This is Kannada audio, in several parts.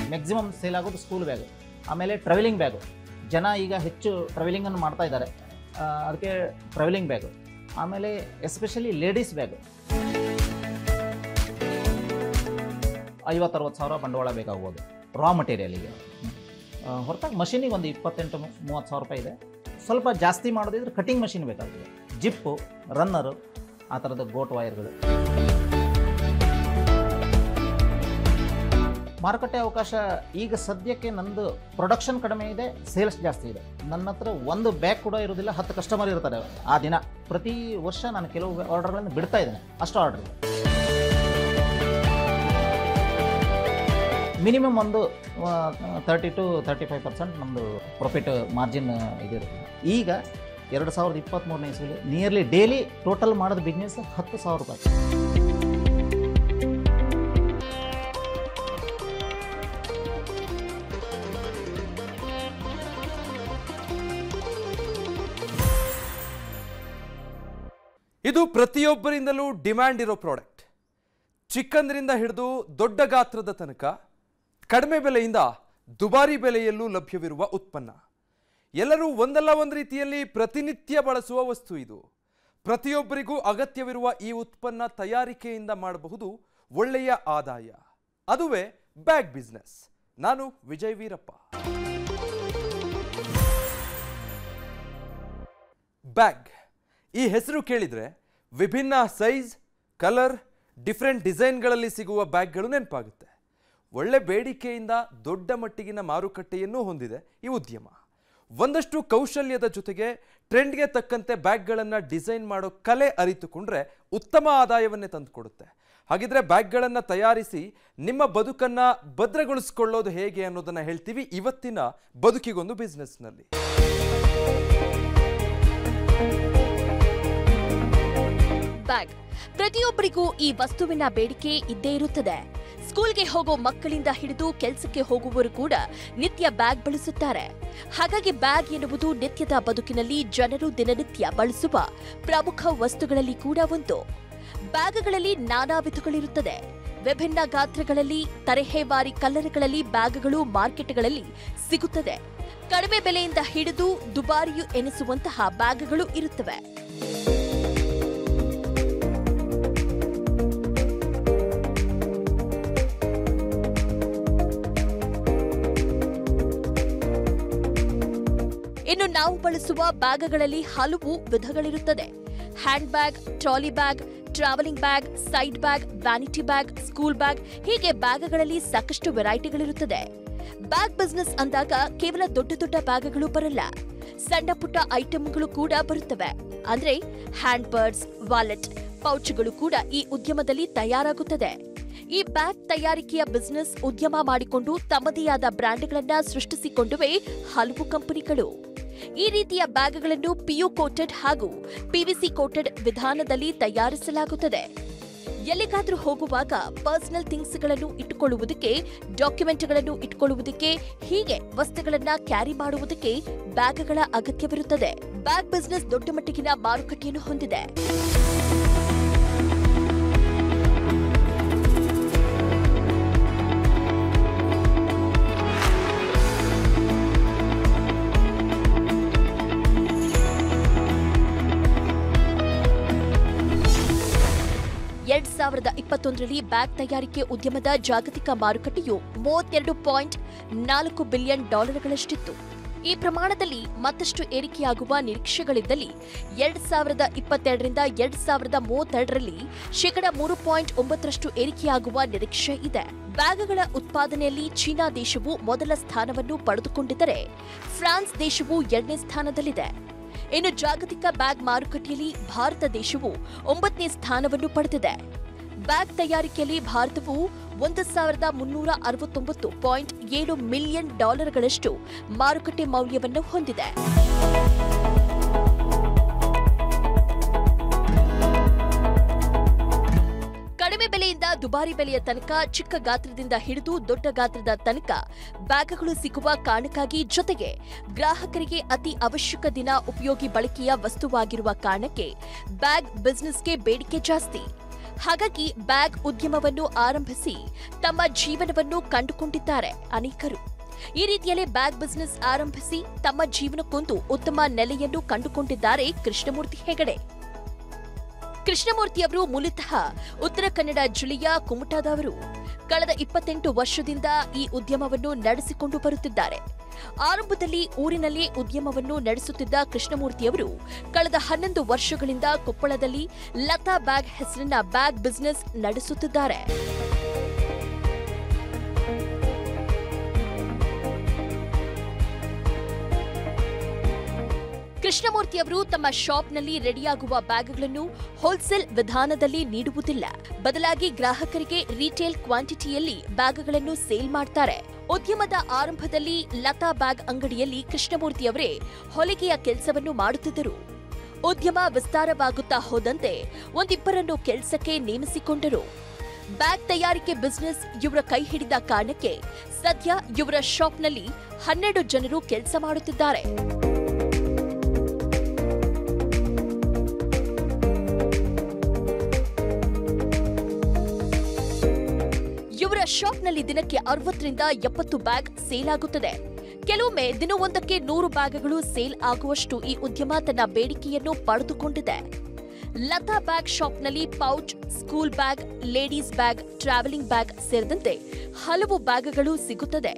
ಮ್ಯಾಕ್ಸಿಮಮ್ ಸೇಲ್ ಆಗೋದು ಸ್ಕೂಲ್ ಬ್ಯಾಗ್ ಆಮೇಲೆ ಟ್ರಾವೆಲಿಂಗ್ ಬ್ಯಾಗು ಜನ ಈಗ ಹೆಚ್ಚು ಟ್ರಾವೆಲಿಂಗನ್ನು ಮಾಡ್ತಾ ಇದ್ದಾರೆ ಆ, ಅದಕ್ಕೆ ಟ್ರಾವೆಲಿಂಗ್ ಬ್ಯಾಗು ಆಮೇಲೆ ಎಸ್ಪೆಷಲಿ ಲೇಡೀಸ್ ಬ್ಯಾಗು ಐವತ್ತರವತ್ತು ಸಾವಿರ ಬಂಡವಾಳ ಬೇಕಾಗ್ಬೋದು ರಾ ಮಟೀರಿಯಲಿಗೆ ಹೊರತಾಗಿ ಮಷೀನಿಗೆ ಒಂದು ಇಪ್ಪತ್ತೆಂಟು ಮು- ಮೂವತ್ತು ಸಾವಿರ ರೂಪಾಯಿ ಇದೆ ಸ್ವಲ್ಪ ಜಾಸ್ತಿ ಮಾಡೋದಿದ್ರೆ ಕಟಿಂಗ್ ಮಷಿನ್ ಬೇಕಾಗ್ತದೆ ಜಿಪ್ಪು ರನ್ನರು ಆ ಥರದ ಗೋಟ್ ವೈರ್ಗಳು ಮಾರುಕಟ್ಟೆ ಅವಕಾಶ ಈಗ ಸದ್ಯಕ್ಕೆ ನಂದು ಪ್ರೊಡಕ್ಷನ್ ಕಡಿಮೆ ಇದೆ ಸೇಲ್ಸ್ ಜಾಸ್ತಿ ಇದೆ ನನ್ನ ಹತ್ರ ಒಂದು ಬ್ಯಾಗ್ ಕೂಡ ಇರೋದಿಲ್ಲ ಹತ್ತು ಕಸ್ಟಮರ್ ಇರ್ತಾರೆ ಆ ದಿನ ಪ್ರತಿ ವರ್ಷ ನಾನು ಕೆಲವು ಆರ್ಡರ್ಗಳನ್ನು ಬಿಡ್ತಾ ಇದ್ದೇನೆ ಅಷ್ಟು ಆರ್ಡರ್ ಇದೆ ಮಿನಿಮಮ್ ಒಂದು thirty two thirty five percent ನಮ್ಮದು ಪ್ರಾಫಿಟ್ ಮಾರ್ಜಿನ್ ಇದಿರುತ್ತೆ ಈಗ ಎರಡು ಸಾವಿರದ ಇಪ್ಪತ್ತ್ಮೂರನೇ ಇಸ್ವಿಲಿ ನಿಯರ್ಲಿ ಡೈಲಿ ಟೋಟಲ್ ಮಾಡೋದು ಬಿಸ್ನೆಸ್ ಹತ್ತು ಸಾವಿರ ರೂಪಾಯಿ ಇದು ಪ್ರತಿಯೊಬ್ಬರಿಂದಲೂ ಡಿಮ್ಯಾಂಡ್ ಇರೋ ಪ್ರಾಡಕ್ಟ್ ಚಿಕ್ಕಂದ್ರಿಂದ ಹಿಡಿದು ದೊಡ್ಡ ಗಾತ್ರದ ತನಕ ಕಡಿಮೆ ಬೆಲೆಯಿಂದ ದುಬಾರಿ ಬೆಲೆಯಲ್ಲೂ ಲಭ್ಯವಿರುವ ಉತ್ಪನ್ನ ಎಲ್ಲರೂ ಒಂದಲ್ಲ ಒಂದು ರೀತಿಯಲ್ಲಿ ಪ್ರತಿನಿತ್ಯ ಬಳಸುವ ವಸ್ತು ಇದು ಪ್ರತಿಯೊಬ್ಬರಿಗೂ ಅಗತ್ಯವಿರುವ ಈ ಉತ್ಪನ್ನ ತಯಾರಿಕೆಯಿಂದ ಮಾಡಬಹುದು ಒಳ್ಳೆಯ ಆದಾಯ ಅದುವೇ ಬ್ಯಾಗ್ ಬಿಸ್ನೆಸ್ ನಾನು ವಿಜಯ್ ವೀರಪ್ಪ ಬ್ಯಾಗ್ ಈ ಹೆಸರು ಕೇಳಿದರೆ ವಿಭಿನ್ನ ಸೈಜ್ ಕಲರ್ ಡಿಫ್ರೆಂಟ್ ಡಿಸೈನ್ಗಳಲ್ಲಿ ಸಿಗುವ ಬ್ಯಾಗ್ಗಳು ನೆನಪಾಗುತ್ತೆ ಒಳ್ಳೆ ಬೇಡಿಕೆಯಿಂದ ದೊಡ್ಡ ಮಟ್ಟಿಗಿನ ಮಾರುಕಟ್ಟೆಯನ್ನೂ ಹೊಂದಿದೆ ಈ ಉದ್ಯಮ ಒಂದಷ್ಟು ಕೌಶಲ್ಯದ ಜೊತೆಗೆ ಟ್ರೆಂಡ್ಗೆ ತಕ್ಕಂತೆ ಬ್ಯಾಗ್ಗಳನ್ನು ಡಿಸೈನ್ ಮಾಡೋ ಕಲೆ ಅರಿತುಕೊಂಡ್ರೆ ಉತ್ತಮ ಆದಾಯವನ್ನೇ ತಂದುಕೊಡುತ್ತೆ ಹಾಗಿದ್ರೆ ಬ್ಯಾಗ್ಗಳನ್ನು ತಯಾರಿಸಿ ನಿಮ್ಮ ಬದುಕನ್ನು ಭದ್ರಗೊಳಿಸ್ಕೊಳ್ಳೋದು ಹೇಗೆ ಅನ್ನೋದನ್ನು ಹೇಳ್ತೀವಿ ಇವತ್ತಿನ ಬದುಕಿಗೊಂದು ಬಿಸ್ನೆಸ್ನಲ್ಲಿ ಬ್ಯಾಗ್ ಪ್ರತಿಯೊಬ್ಬರಿಗೂ ಈ ವಸ್ತುವಿನ ಬೇಡಿಕೆ ಇದ್ದೇ ಇರುತ್ತದೆ ಸ್ಕೂಲ್ಗೆ ಹೋಗೋ ಮಕ್ಕಳಿಂದ ಹಿಡಿದು ಕೆಲಸಕ್ಕೆ ಹೋಗುವವರು ಕೂಡ ನಿತ್ಯ ಬ್ಯಾಗ್ ಬಳಸುತ್ತಾರೆ ಹಾಗಾಗಿ ಬ್ಯಾಗ್ ಎನ್ನುವುದು ನಿತ್ಯದ ಬದುಕಿನಲ್ಲಿ ಜನರು ದಿನನಿತ್ಯ ಬಳಸುವ ಪ್ರಮುಖ ವಸ್ತುಗಳಲ್ಲಿ ಕೂಡ ಒಂದು ಬ್ಯಾಗ್ಗಳಲ್ಲಿ ನಾನಾ ವಿಧಗಳಿರುತ್ತದೆ ವಿಭಿನ್ನ ಗಾತ್ರಗಳಲ್ಲಿ ತರಹೇವಾರಿ ಕಲರ್ಗಳಲ್ಲಿ ಬ್ಯಾಗ್ಗಳು ಮಾರ್ಕೆಟ್ಗಳಲ್ಲಿ ಸಿಗುತ್ತದೆ ಕಡಿಮೆ ಬೆಲೆಯಿಂದ ಹಿಡಿದು ದುಬಾರಿಯು ಎನಿಸುವಂತಹ ಬ್ಯಾಗ್ಗಳು ಇರುತ್ತವೆ ಇನ್ನು ನಾವು ಬಳಸುವ ಬ್ಯಾಗ್ಗಳಲ್ಲಿ ಹಲವು ವಿಧಗಳಿರುತ್ತದೆ hand bag trolley bag travelling bag side bag vanity bag school bag ಹೀಗೆ ಬ್ಯಾಗ್ಗಳಲ್ಲಿ ಸಾಕಷ್ಟು ವೆರೈಟಿಗಳಿರುತ್ತದೆ ಬ್ಯಾಗ್ ಬಿಸ್ನೆಸ್ ಅಂದಾಗ ಕೇವಲ ದೊಡ್ಡ ದೊಡ್ಡ ಬ್ಯಾಗ್ಗಳು ಬರಲ್ಲ ಸಣ್ಣ ಪುಟ್ಟ ಐಟಂಗಳು ಕೂಡ ಬರುತ್ತವೆ ಅಂದ್ರೆ ಹ್ಯಾಂಡ್ ಪರ್ಸ್ ವಾಲೆಟ್ ಪೌಚ್ಗಳು ಕೂಡ ಈ ಉದ್ಯಮದಲ್ಲಿ ತಯಾರಾಗುತ್ತದೆ ಈ ಬ್ಯಾಗ್ ತಯಾರಿಕೆಯ ಬಿಸ್ನೆಸ್ ಉದ್ಯಮ ಮಾಡಿಕೊಂಡು ತಮ್ಮದೇ ಆದ ಬ್ರ್ಯಾಂಡ್ಗಳನ್ನ ಸೃಷ್ಟಿಸಿಕೊಂಡುವೆ ಹಲವು ಕಂಪನಿಗಳು ಈ ರೀತಿಯ ಬ್ಯಾಗ್ಗಳನ್ನು ಪಿಯು ಕೋಟೆಡ್ ಹಾಗೂ ಪಿವಿಸಿ ಕೋಟೆಡ್ ವಿಧಾನದಲ್ಲಿ ತಯಾರಿಸಲಾಗುತ್ತದೆ ಎಲ್ಲಿಗಾದ್ರೂ ಹೋಗುವಾಗ ಪರ್ಸನಲ್ ಥಿಂಗ್ಸ್ಗಳನ್ನು ಇಟ್ಟುಕೊಳ್ಳುವುದಕ್ಕೆ ಡಾಕ್ಯುಮೆಂಟ್ಗಳನ್ನು ಇಟ್ಟುಕೊಳ್ಳುವುದಕ್ಕೆ ಹೀಗೆ ವಸ್ತುಗಳನ್ನ ಕ್ಯಾರಿ ಮಾಡುವುದಕ್ಕೆ ಬ್ಯಾಗ್ಗಳ ಅಗತ್ಯವಿರುತ್ತದೆ ಬ್ಯಾಗ್ ಬಿಸ್ನೆಸ್ ದೊಡ್ಡ ಮಟ್ಟಿಗಿನ ಮಾರುಕಟ್ಟೆಯನ್ನು ಹೊಂದಿದೆ ಎರಡ್ ಸಾವಿರದ ಇಪ್ಪತ್ತೊಂದರಲ್ಲಿ ಬ್ಯಾಗ್ ತಯಾರಿಕೆ ಉದ್ಯಮದ ಜಾಗತಿಕ ಮಾರುಕಟ್ಟೆಯು ಮೂವತ್ತೆರಡು ಪಾಯಿಂಟ್ ನಾಲ್ಕು ಬಿಲಿಯನ್ ಡಾಲರ್ಗಳಷ್ಟಿತ್ತು ಈ ಪ್ರಮಾಣದಲ್ಲಿ ಮತ್ತಷ್ಟು ಏರಿಕೆಯಾಗುವ ನಿರೀಕ್ಷೆಗಳಿದ್ದಲ್ಲಿ ಎರಡ್ ಸಾವಿರದ ಇಪ್ಪತ್ತೆರಡರಿಂದ ಎರಡ್ ಸಾವಿರದ ಮೂವತ್ತೆರಡರಲ್ಲಿ ಶೇಕಡ ಮೂರು ಪಾಯಿಂಟ್ ಒಂಬತ್ತರಷ್ಟು ಏರಿಕೆಯಾಗುವ ನಿರೀಕ್ಷೆ ಇದೆ ಬ್ಯಾಗ್ಗಳ ಉತ್ಪಾದನೆಯಲ್ಲಿ ಚೀನಾ ದೇಶವು ಮೊದಲ ಸ್ಥಾನವನ್ನು ಪಡೆದುಕೊಂಡಿದ್ದರೆ ಫ್ರಾನ್ಸ್ ದೇಶವು ಎರಡನೇ ಸ್ಥಾನದಲ್ಲಿದೆ ಇನ್ನು ಜಾಗತಿಕ ಬ್ಯಾಗ್ ಮಾರುಕಟ್ಟೆಯಲ್ಲಿ ಭಾರತ ದೇಶವು ಒಂಬತ್ತನೇ ಸ್ಥಾನವನ್ನು ಪಡೆದಿದೆ ಬ್ಯಾಗ್ ತಯಾರಿಕೆಯಲ್ಲಿ ಭಾರತವು ಒಂದು ಸಾವಿರದ ಮುನ್ನೂರ ಅರವತ್ತೊಂಬತ್ತು ಪಾಯಿಂಟ್ ಏಳು ಮಿಲಿಯನ್ ಡಾಲರ್ಗಳಷ್ಟು ಮಾರುಕಟ್ಟೆ ಮೌಲ್ಯವನ್ನು ಹೊಂದಿದೆ ಕಡಿಮೆ ಬೆಲೆಯಿಂದ ದುಬಾರಿ ಬೆಲೆಯ ತನಕ ಚಿಕ್ಕ ಗಾತ್ರದಿಂದ ಹಿಡಿದು ದೊಡ್ಡ ಗಾತ್ರದ ತನಕ ಬ್ಯಾಗ್ಗಳು ಸಿಗುವ ಕಾರಣಕ್ಕಾಗಿ ಜೊತೆಗೆ ಗ್ರಾಹಕರಿಗೆ ಅತಿ ಅವಶ್ಯಕ ದಿನ ಉಪಯೋಗಿ ಬಳಕೆಯ ವಸ್ತುವಾಗಿರುವ ಕಾರಣಕ್ಕೆ ಬ್ಯಾಗ್ ಬಿಸ್ನೆಸ್ಗೆ ಬೇಡಿಕೆ ಜಾಸ್ತಿ ಹಾಗಾಗಿ ಬ್ಯಾಗ್ ಉದ್ಯಮವನ್ನು ಆರಂಭಿಸಿ ತಮ್ಮ ಜೀವನವನ್ನು ಕಂಡುಕೊಂಡಿದ್ದಾರೆ ಅನೇಕರು ಈ ರೀತಿಯಲ್ಲೇ ಬ್ಯಾಗ್ ಬಿಸಿನೆಸ್ ಆರಂಭಿಸಿ ತಮ್ಮ ಜೀವನಕ್ಕೊಂದು ಉತ್ತಮ ನೆಲೆಯನ್ನು ಕಂಡುಕೊಂಡಿದ್ದಾರೆ ಕೃಷ್ಣಮೂರ್ತಿ ಹೆಗಡೆ ಕೃಷ್ಣಮೂರ್ತಿಯವರು ಮೂಲತಃ ಉತ್ತರ ಕನ್ನಡ ಜಿಲ್ಲೆಯ ಕುಮಟಾದವರು ಕಳೆದ ಇಪ್ಪತ್ತೆಂಟು ವರ್ಷದಿಂದ ಈ ಉದ್ಯಮವನ್ನು ನಡೆಸಿಕೊಂಡು ಬರುತ್ತಿದ್ದಾರೆ ಆರಂಭದಲ್ಲಿ ಊರಿನಲ್ಲಿ ಉದ್ಯಮವನ್ನು ನಡೆಸುತ್ತಿದ್ದ ಕೃಷ್ಣಮೂರ್ತಿಯವರು ಕಳೆದ ಹನ್ನೊಂದು ವರ್ಷಗಳಿಂದ ಕೊಪ್ಪಳದಲ್ಲಿ ಲತಾ ಬ್ಯಾಗ್ ಹೆಸರಿನ ಬ್ಯಾಗ್ ಬಿಸಿನೆಸ್ ನಡೆಸುತ್ತಿದ್ದಾರೆ ಕೃಷ್ಣಮೂರ್ತಿಯವರು ತಮ್ಮ ಶಾಪ್ನಲ್ಲಿ ರೆಡಿಯಾಗುವ ಬ್ಯಾಗ್ಗಳನ್ನು ಹೋಲ್ಸೇಲ್ ವಿಧಾನದಲ್ಲಿ ನೀಡುವುದಿಲ್ಲ ಬದಲಾಗಿ ಗ್ರಾಹಕರಿಗೆ ರಿಟೇಲ್ ಕ್ವಾಂಟಿಟಿಯಲ್ಲಿ ಬ್ಯಾಗ್ಗಳನ್ನು ಸೇಲ್ ಮಾಡ್ತಾರೆ ಉದ್ಯಮದ ಆರಂಭದಲ್ಲಿ ಲತಾ ಬ್ಯಾಗ್ ಅಂಗಡಿಯಲ್ಲಿ ಕೃಷ್ಣಮೂರ್ತಿಯವರೇ ಹೊಲಿಗೆಯ ಕೆಲಸವನ್ನು ಮಾಡುತ್ತಿದ್ದರು ಉದ್ಯಮ ವಿಸ್ತಾರವಾಗುತ್ತಾ ಹೋದಂತೆ ಒಂದಿಬ್ಬರನ್ನು ಕೆಲಸಕ್ಕೆ ನೇಮಿಸಿಕೊಂಡರು ಬ್ಯಾಗ್ ತಯಾರಿಕೆ ಬಿಸಿನೆಸ್ ಇವರ ಕೈ ಹಿಡಿದ ಕಾರಣಕ್ಕೆ ಸದ್ಯ ಇವರ ಶಾಪ್ನಲ್ಲಿ ಹನ್ನೆರಡು ಜನರು ಕೆಲಸ ಮಾಡುತ್ತಿದ್ದಾರೆ ಇವರ ಶಾಪ್ನಲ್ಲಿ ದಿನಕ್ಕೆ ಅರವತ್ತರಿಂದ ಎಪ್ಪತ್ತು ಬ್ಯಾಗ್ ಸೇಲ್ ಆಗುತ್ತದೆ ಕೆಲವೊಮ್ಮೆ ದಿನವೊಂದಕ್ಕೆ ನೂರು ಬ್ಯಾಗ್ಗಳು ಸೇಲ್ ಆಗುವಷ್ಟು ಈ ಉದ್ಯಮ ತನ್ನ ಬೇಡಿಕೆಯನ್ನು ಪಡೆದುಕೊಂಡಿದೆ ಲತಾ ಬ್ಯಾಗ್ ಶಾಪ್ನಲ್ಲಿ pouch school bag ladies bag travelling bag ಸೇರಿದಂತೆ ಹಲವು ಬ್ಯಾಗ್ಗಳು ಸಿಗುತ್ತದೆ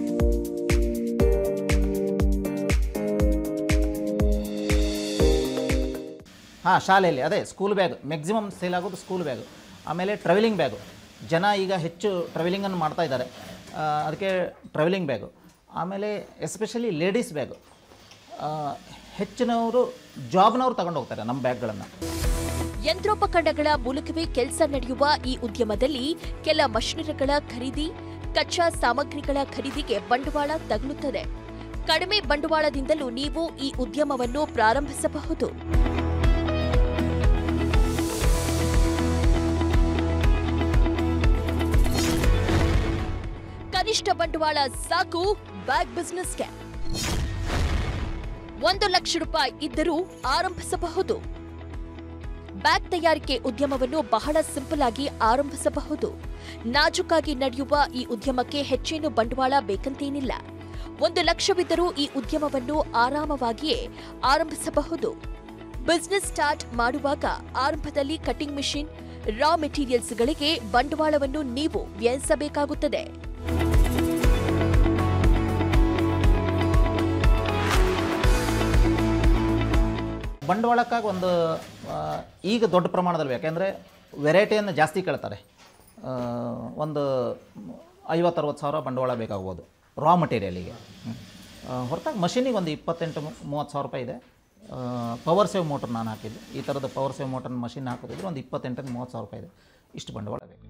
ಹಾಂ ಶಾಲೆಯಲ್ಲಿ ಅದೇ ಸ್ಕೂಲ್ ಬ್ಯಾಗ್ ಮ್ಯಾಕ್ಸಿಮಮ್ ಸೇಲ್ ಆಗೋದು ಸ್ಕೂಲ್ ಬ್ಯಾಗು ಆಮೇಲೆ ಟ್ರಾವೆಲಿಂಗ್ ಬ್ಯಾಗು ಜನ ಈಗ ಹೆಚ್ಚು ಟ್ರಾವೆಲಿಂಗನ್ನು ಮಾಡ್ತಾ ಇದ್ದಾರೆ ಆ, ಅದಕ್ಕೆ ಟ್ರಾವೆಲಿಂಗ್ ಬ್ಯಾಗು ಆಮೇಲೆ ಎಸ್ಪೆಷಲಿ ಲೇಡೀಸ್ ಬ್ಯಾಗು ಆ, ಹೆಚ್ಚಿನವರು ಜಾಬ್ನವ್ರು ತಗೊಂಡು ಹೋಗ್ತಾರೆ ನಮ್ಮ ಬ್ಯಾಗ್ಗಳನ್ನು ಯಂತ್ರೋಪಕರಣಗಳ ಮೂಲಕವೇ ಕೆಲಸ ನಡೆಯುವ ಈ ಉದ್ಯಮದಲ್ಲಿ ಕೆಲ ಮಷಿನರಿಗಳ ಖರೀದಿ ಕಚ್ಚಾ ಸಾಮಗ್ರಿಗಳ ಖರೀದಿಗೆ ಬಂಡವಾಳ ತಗುಲುತ್ತದೆ ಕಡಿಮೆ ಬಂಡವಾಳದಿಂದಲೂ ನೀವು ಈ ಉದ್ಯಮವನ್ನು ಪ್ರಾರಂಭಿಸಬಹುದು ಕನಿಷ್ಠ ಬಂಡವಾಳ ಸಾಕು ಬ್ಯಾಗ್ ಬಿಸ್ನೆಸ್ಗೆ ಒಂದು ಲಕ್ಷ ರೂಪಾಯಿ ಇದ್ದರೂ ಆರಂಭಿಸಬಹುದು ಬ್ಯಾಗ್ ತಯಾರಿಕೆ ಉದ್ಯಮವನ್ನು ಬಹಳ ಸಿಂಪಲ್ ಆಗಿ ಆರಂಭಿಸಬಹುದು ನಾಜೂಕಾಗಿ ನಡೆಯುವ ಈ ಉದ್ಯಮಕ್ಕೆ ಹೆಚ್ಚೇನು ಬಂಡವಾಳ ಬೇಕಂತೇನಿಲ್ಲ ಒಂದು ಲಕ್ಷವಿದ್ದರೂ ಈ ಉದ್ಯಮವನ್ನು ಆರಾಮವಾಗಿಯೇ ಆರಂಭಿಸಬಹುದು ಬಿಸ್ನೆಸ್ ಸ್ಟಾರ್ಟ್ ಮಾಡುವಾಗ ಆರಂಭದಲ್ಲಿ ಕಟಿಂಗ್ ಮಿಷಿನ್ ರಾ ಮೆಟೀರಿಯಲ್ಸ್ಗಳಿಗೆ ಬಂಡವಾಳವನ್ನು ನೀವು ವ್ಯಯಿಸಬೇಕಾಗುತ್ತದೆ ಬಂಡವಾಳಕ್ಕಾಗಿ ಒಂದು ಆ, ಈಗ ದೊಡ್ಡ ಪ್ರಮಾಣದಲ್ಲಿ ಯಾಕೆಂದರೆ ವೆರೈಟಿಯನ್ನು ಜಾಸ್ತಿ ಕೇಳ್ತಾರೆ ಆ, ಒಂದು ಐವತ್ತರವತ್ತು ಸಾವಿರ ಬಂಡವಾಳ ಬೇಕಾಗ್ಬೋದು ರಾ ಮಟೀರಿಯಲಿಗೆ ಹೊರತಾಗಿ ಮಷೀನಿಗೆ ಒಂದು ಇಪ್ಪತ್ತೆಂಟು ಮು- ಮೂವತ್ತು ಸಾವಿರ ರೂಪಾಯಿ ಇದೆ ಪವರ್ ಸೇವ್ ಮೋಟ್ರ್ ನಾನು ಹಾಕಿದ್ದು ಈ ಥರದ ಪವರ್ ಸೇವ್ ಮೋಟರ್ ಮಷಿನ್ ಹಾಕೋದಿದ್ರೆ ಒಂದು ಇಪ್ಪತ್ತೆಂಟರಿಂದ ಮೂವತ್ತು ಸಾವಿರ ರೂಪಾಯಿ ಇದೆ ಇಷ್ಟು ಬಂಡವಾಳ ಬೇಕು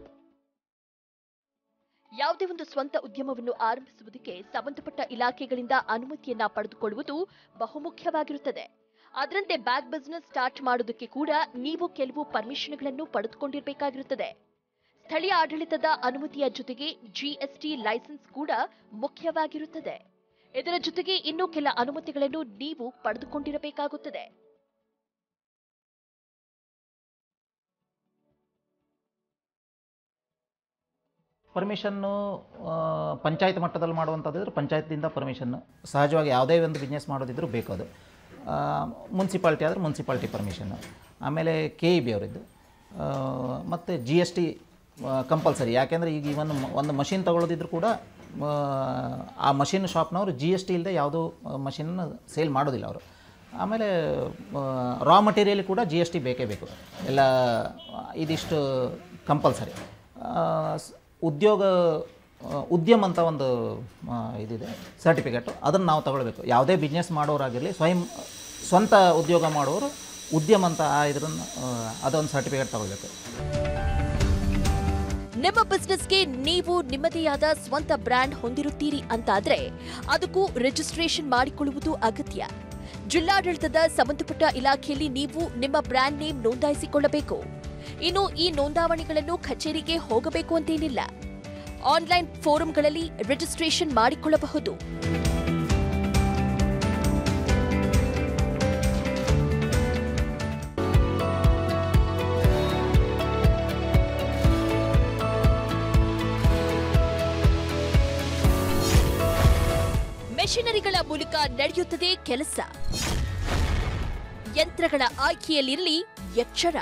ಯಾವುದೇ ಒಂದು ಸ್ವಂತ ಉದ್ಯಮವನ್ನು ಆರಂಭಿಸುವುದಕ್ಕೆ ಸಂಬಂಧಪಟ್ಟ ಇಲಾಖೆಗಳಿಂದ ಅನುಮತಿಯನ್ನ ಪಡೆದುಕೊಳ್ಳುವುದು ಬಹುಮುಖ್ಯವಾಗಿರುತ್ತದೆ ಅದರಂತೆ ಬ್ಯಾಗ್ ಬಿಸಿನೆಸ್ ಸ್ಟಾರ್ಟ್ ಮಾಡುವುದಕ್ಕೆ ಕೂಡ ನೀವು ಕೆಲವು ಪರ್ಮಿಷನ್ಗಳನ್ನು ಪಡೆದುಕೊಂಡಿರಬೇಕಾಗಿರುತ್ತದೆ ಸ್ಥಳೀಯ ಆಡಳಿತದ ಅನುಮತಿಯ ಜೊತೆಗೆ ಜಿಎಸ್ಟಿ ಲೈಸೆನ್ಸ್ ಕೂಡ ಮುಖ್ಯವಾಗಿರುತ್ತದೆ ಇದರ ಜೊತೆಗೆ ಇನ್ನೂ ಕೆಲ ಅನುಮತಿಗಳನ್ನು ನೀವು ಪಡೆದುಕೊಂಡಿರಬೇಕಾಗುತ್ತದೆ ಪರ್ಮಿಷನ್ನು ಪಂಚಾಯತ್ ಮಟ್ಟದಲ್ಲಿ ಮಾಡುವಂಥದ್ದಿದ್ರೆ ಪಂಚಾಯತ್ದಿಂದ ಪರ್ಮಿಷನ್ ಸಹಜವಾಗಿ ಯಾವುದೇ ಒಂದು ಬಿಸ್ನೆಸ್ ಮಾಡೋದಿದ್ರೂ ಬೇಕು ಅದು ಮುನ್ಸಿಪಾಲ್ಟಿ ಆದರೆ ಮುನ್ಸಿಪಾಲ್ಟಿ ಪರ್ಮಿಷನ್ನು ಆಮೇಲೆ ಕೆ ಇ ಬಿ ಅವರಿದ್ದು ಮತ್ತು ಜಿ ಎಸ್ ಟಿ ಕಂಪಲ್ಸರಿ ಯಾಕೆಂದರೆ ಈಗ ಇವನ್ ಒಂದು ಮಷಿನ್ ತಗೊಳ್ಳೋದಿದ್ರು ಕೂಡ ಆ, ಆ ಮಷಿನ್ ಶಾಪ್ನವರು ಜಿ ಎಸ್ ಟಿ ಇಲ್ಲದೆ ಯಾವುದೂ ಮಷಿನ್ನ ಸೇಲ್ ಮಾಡೋದಿಲ್ಲ ಅವರು ಆಮೇಲೆ ರಾ ಮಟೀರಿಯಲ್ ಕೂಡ ಜಿ ಎಸ್ ಟಿ ಬೇಕೇ ಬೇಕು ಎಲ್ಲ ಇದಿಷ್ಟು ಕಂಪಲ್ಸರಿ ಉದ್ಯೋಗ ಆ, ಉದ್ಯಮ್ ಅಂತ ಒಂದು ಆ, ಇದಿದೆ ಸರ್ಟಿಫಿಕೇಟು ಅದನ್ನು ನಾವು ತಗೊಳ್ಬೇಕು ಯಾವುದೇ ಬಿಸ್ನೆಸ್ ಮಾಡೋರಾಗಿರಲಿ ಸ್ವಯಂ ಸ್ವಂತ ಉದ್ಯೋಗ ಮಾಡೋರು ಉದ್ಯಮ ಅಂತ ಆ ಇದನ್ನು ಆ, ಅದೊಂದು ಸರ್ಟಿಫಿಕೇಟ್ ತಗೊಳ್ಬೇಕು ನಿಮ್ಮ ಬಿಸ್ನೆಸ್ಗೆ ನೀವು ನಿಮ್ಮದೇ ಆದ ಸ್ವಂತ ಬ್ರ್ಯಾಂಡ್ ಹೊಂದಿರುತ್ತೀರಿ ಅಂತಾದ್ರೆ ಅದಕ್ಕೂ ರಿಜಿಸ್ಟ್ರೇಷನ್ ಮಾಡಿಕೊಳ್ಳುವುದು ಅಗತ್ಯ ಜಿಲ್ಲಾಡಳಿತದ ಸಂಬಂಧಪಟ್ಟ ಇಲಾಖೆಯಲ್ಲಿ ನೀವು ನಿಮ್ಮ ಬ್ರ್ಯಾಂಡ್ ನೇಮ್ ನೋಂದಾಯಿಸಿಕೊಳ್ಳಬೇಕು ಇನ್ನು ಈ ನೋಂದಾವಣಿಗಳನ್ನು ಕಚೇರಿಗೆ ಹೋಗಬೇಕು ಅಂತೇನಿಲ್ಲ ಆನ್ಲೈನ್ ಫೋರಂಗಳಲ್ಲಿ ರಿಜಿಸ್ಟ್ರೇಷನ್ ಮಾಡಿಕೊಳ್ಳಬಹುದು ಮೆಷಿನರಿಗಳ ಮೂಲಕ ನಡೆಯುತ್ತದೆ ಕೆಲಸ ಯಂತ್ರಗಳ ಆಯ್ಕೆಯಲ್ಲಿರಲಿ ಎಚ್ಚರ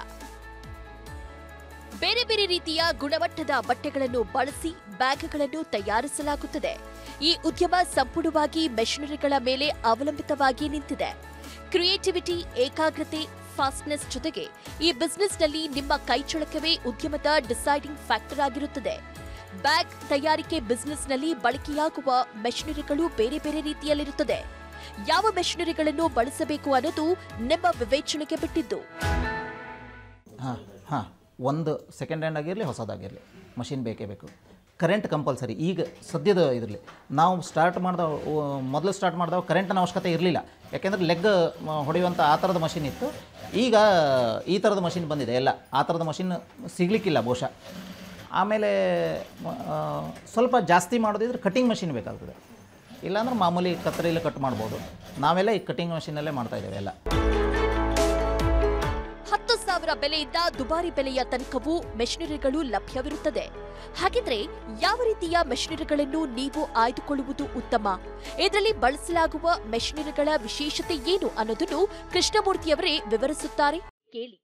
ಬೇರೆ ಬೇರೆ ರೀತಿಯ ಗುಣಮಟ್ಟದ ಬಟ್ಟೆಗಳನ್ನು ಬಳಸಿ ಬ್ಯಾಗ್ಗಳನ್ನು ತಯಾರಿಸಲಾಗುತ್ತದೆ ಈ ಉದ್ಯಮ ಸಂಪೂರ್ಣವಾಗಿ ಮೆಷಿನರಿಗಳ ಮೇಲೆ ಅವಲಂಬಿತವಾಗಿ ನಿಂತಿದೆ ಕ್ರಿಯೇಟಿವಿಟಿ ಏಕಾಗ್ರತೆ ಫಾಸ್ಟ್ನೆಸ್ ಜೊತೆಗೆ ಈ ಬಿಸ್ನೆಸ್ನಲ್ಲಿ ನಿಮ್ಮ ಕೈಚಳಕವೇ ಉದ್ಯಮದ ಡಿಸೈಡಿಂಗ್ ಫ್ಯಾಕ್ಟರ್ ಆಗಿರುತ್ತದೆ ಬ್ಯಾಗ್ ತಯಾರಿಕೆ ಬಿಸ್ನೆಸ್ನಲ್ಲಿ ಬಳಕೆಯಾಗುವ ಮೆಷಿನರಿಗಳು ಬೇರೆ ಬೇರೆ ರೀತಿಯಲ್ಲಿರುತ್ತದೆ ಯಾವ ಮೆಷಿನರಿಗಳನ್ನು ಬಳಸಬೇಕು ಅನ್ನೋದು ನಿಮ್ಮ ವಿವೇಚನೆಗೆ ಬಿಟ್ಟಿದ್ದು ಹಾಂ ಹಾಂ ಒಂದು ಸೆಕೆಂಡ್ ಹ್ಯಾಂಡ್ ಆಗಿರಲಿ ಹೊಸದಾಗಿರಲಿ ಮಷಿನ್ ಬೇಕೇ ಬೇಕು ಕರೆಂಟ್ ಕಂಪಲ್ಸರಿ ಈಗ ಸದ್ಯದ ಇದರಲ್ಲಿ ನಾವು ಸ್ಟಾರ್ಟ್ ಮಾಡಿದ ಮೊದಲು ಸ್ಟಾರ್ಟ್ ಮಾಡಿದಾಗ ಕರೆಂಟಿನ ಅವಶ್ಯಕತೆ ಇರಲಿಲ್ಲ ಯಾಕೆಂದರೆ ಲೆಗ್ ಮ- ಹೊಡೆಯುವಂಥ ಆ ಥರದ ಮಷಿನ್ ಇತ್ತು ಈಗ ಈ ಥರದ ಮಷಿನ್ ಬಂದಿದೆ ಎಲ್ಲ ಆ ಥರದ ಮಷಿನ್ ಸಿಗಲಿಕ್ಕಿಲ್ಲ ಬಹುಶಃ ಆಮೇಲೆ ಮ- ಆ, ಸ್ವಲ್ಪ ಜಾಸ್ತಿ ಮಾಡೋದಿದ್ರೆ ಕಟಿಂಗ್ ಮಷಿನ್ ಬೇಕಾಗ್ತದೆ ಇಲ್ಲಾಂದ್ರೆ ಮಾಮೂಲಿ ಕತ್ತರಿಯಲ್ಲಿ ಕಟ್ ಮಾಡ್ಬೋದು ನಾವೆಲ್ಲ ಈ ಕಟಿಂಗ್ ಮಷಿನಲ್ಲೇ ಮಾಡ್ತಾ ಇದ್ದೇವೆ ಎಲ್ಲ ಹತ್ತು ಸಾವಿರ ಬೆಲೆಯಿಂದ ದುಬಾರಿ ಬೆಲೆಯ ತನಕವೂ ಮೆಷಿನರಿಗಳು ಲಭ್ಯವಿರುತ್ತದೆ ಹಾಗಿದ್ರೆ ಯಾವ ರೀತಿಯ ಮೆಷಿನರಿಗಳನ್ನು ನೀವು ಆಯ್ದುಕೊಳ್ಳುವುದು ಉತ್ತಮ ಇದರಲ್ಲಿ ಬಳಸಲಾಗುವ ಮೆಷಿನರಿಗಳ ವಿಶೇಷತೆ ಏನು ಅನ್ನೋದನ್ನು ಕೃಷ್ಣಮೂರ್ತಿಯವರೇ ವಿವರಿಸುತ್ತಾರೆ ಕೇಳಿ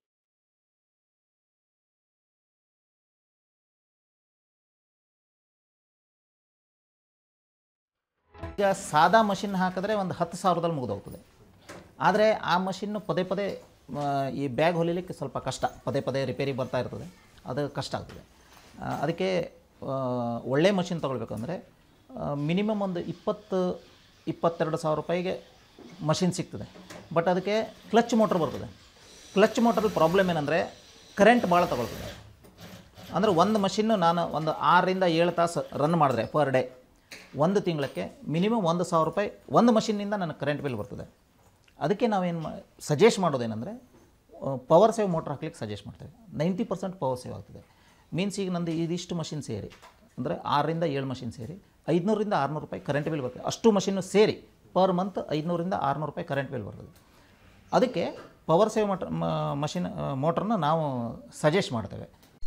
ಈಗ ಸಾದಾ ಮಷಿನ್ ಹಾಕಿದ್ರೆ ಒಂದು ಹತ್ತು ಸಾವಿರದಲ್ಲಿ ಮುಗಿದೋಗ್ತದೆ ಆದರೆ ಆ ಮಷಿನ್ನು ಪದೇ ಪದೇ ಆ, ಈ ಬ್ಯಾಗ್ ಹೊಲಿಲಿಕ್ಕೆ ಸ್ವಲ್ಪ ಕಷ್ಟ ಪದೇ ಪದೇ ರಿಪೇರಿ ಬರ್ತಾ ಇರ್ತದೆ ಅದು ಕಷ್ಟ ಆಗ್ತದೆ ಆ, ಅದಕ್ಕೆ ಆ, ಒಳ್ಳೆ ಮಷಿನ್ ತೊಗೊಳ್ಬೇಕಂದ್ರೆ ಮಿನಿಮಮ್ ಒಂದು ಇಪ್ಪತ್ತು ಇಪ್ಪತ್ತೆರಡು ಸಾವಿರ ರೂಪಾಯಿಗೆ ಮಷಿನ್ ಸಿಗ್ತದೆ ಬಟ್ ಅದಕ್ಕೆ ಕ್ಲಚ್ ಮೋಟ್ರ್ ಬರ್ತದೆ ಕ್ಲಚ್ ಮೋಟ್ರಲ್ಲಿ ಪ್ರಾಬ್ಲಮ್ ಏನಂದರೆ ಕರೆಂಟ್ ಭಾಳ ತಗೊಳ್ತದೆ ಅಂದರೆ ಒಂದು ಮಷಿನ್ನು ನಾನು ಒಂದು ಆರರಿಂದ ಏಳು ತಾಸು ರನ್ ಮಾಡಿದ್ರೆ ಪರ್ ಡೇ ಒಂದು ತಿಂಗಳಕ್ಕೆ ಮಿನಿಮಮ್ ಒಂದು ಸಾವಿರ ರೂಪಾಯಿ ಒಂದು ಮಷಿನ್ನಿಂದ ನನಗೆ ಕರೆಂಟ್ ಬಿಲ್ ಬರ್ತದೆ ಅದಕ್ಕೆ ನಾವೇನು ಮಾ ಸಜೆಸ್ಟ್ ಮಾಡೋದೇನೆಂದರೆ ಪವರ್ ಸೇವ್ ಮೋಟ್ರ್ ಹಾಕ್ಲಿಕ್ಕೆ ಸಜೆಸ್ಟ್ ಮಾಡ್ತೇವೆ ನೈಂಟಿ ಪರ್ಸೆಂಟ್ ಪವರ್ ಸೇವ್ ಆಗ್ತದೆ ಮೀನ್ಸ್ ಈಗ ನಂದು ಇದಿಷ್ಟು ಮಷಿನ್ ಸೇರಿ ಅಂದರೆ ಆರರಿಂದ ಏಳು ಮಷಿನ್ ಸೇರಿ ಐದುನೂರಿಂದ ಆರುನೂರು ರೂಪಾಯಿ ಕರೆಂಟ್ ಬಿಲ್ ಬರ್ತದೆ ಅಷ್ಟು ಮಷಿನ್ನು ಸೇರಿ ಪರ್ ಮಂತ್ ಐದುನೂರಿಂದ ಆರುನೂರು ರೂಪಾಯಿ ಕರೆಂಟ್ ಬಿಲ್ ಬರ್ತದೆ ಅದಕ್ಕೆ ಪವರ್ ಸೇವ್ ಮೋಟ್ರ್ ಮಷಿನ್ ಮೋಟ್ರನ್ನ ನಾವು ಸಜೆಸ್ಟ್ ಮಾಡ್ತೇವೆ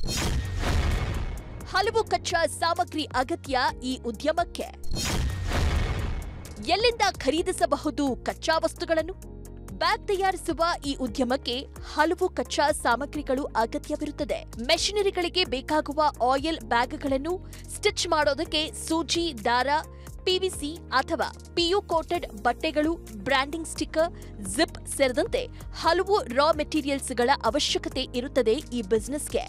ಹಲವು ಕಚ್ಚಾ ಸಾಮಗ್ರಿ ಅಗತ್ಯ ಈ ಉದ್ಯಮಕ್ಕೆ ಎಲ್ಲಿಂದ ಖರೀದಿಸಬಹುದು ಕಚ್ಚಾ ವಸ್ತುಗಳನ್ನು ಬ್ಯಾಗ್ ತಯಾರಿಸುವ ಈ ಉದ್ಯಮಕ್ಕೆ ಹಲವು ಕಚ್ಚಾ ಸಾಮಗ್ರಿಗಳು ಅಗತ್ಯವಿರುತ್ತದೆ ಮೆಷಿನರಿಗಳಿಗೆ ಬೇಕಾಗುವ ಆಯಿಲ್ ಬ್ಯಾಗ್ಗಳನ್ನು ಸ್ಟಿಚ್ ಮಾಡೋದಕ್ಕೆ ಸೂಜಿ ದಾರ ಪಿವಿಸಿ ಅಥವಾ ಪಿಯು ಕೋಟೆಡ್ ಬಟ್ಟೆಗಳು ಬ್ರ್ಯಾಂಡಿಂಗ್ ಸ್ಟಿಕ್ಕರ್ ಜಿಪ್ ಸೇರಿದಂತೆ ಹಲವು ರಾ ಮೆಟೀರಿಯಲ್ಸ್ಗಳ ಅವಶ್ಯಕತೆ ಇರುತ್ತದೆ ಈ ಬಿಸ್ನೆಸ್ಗೆ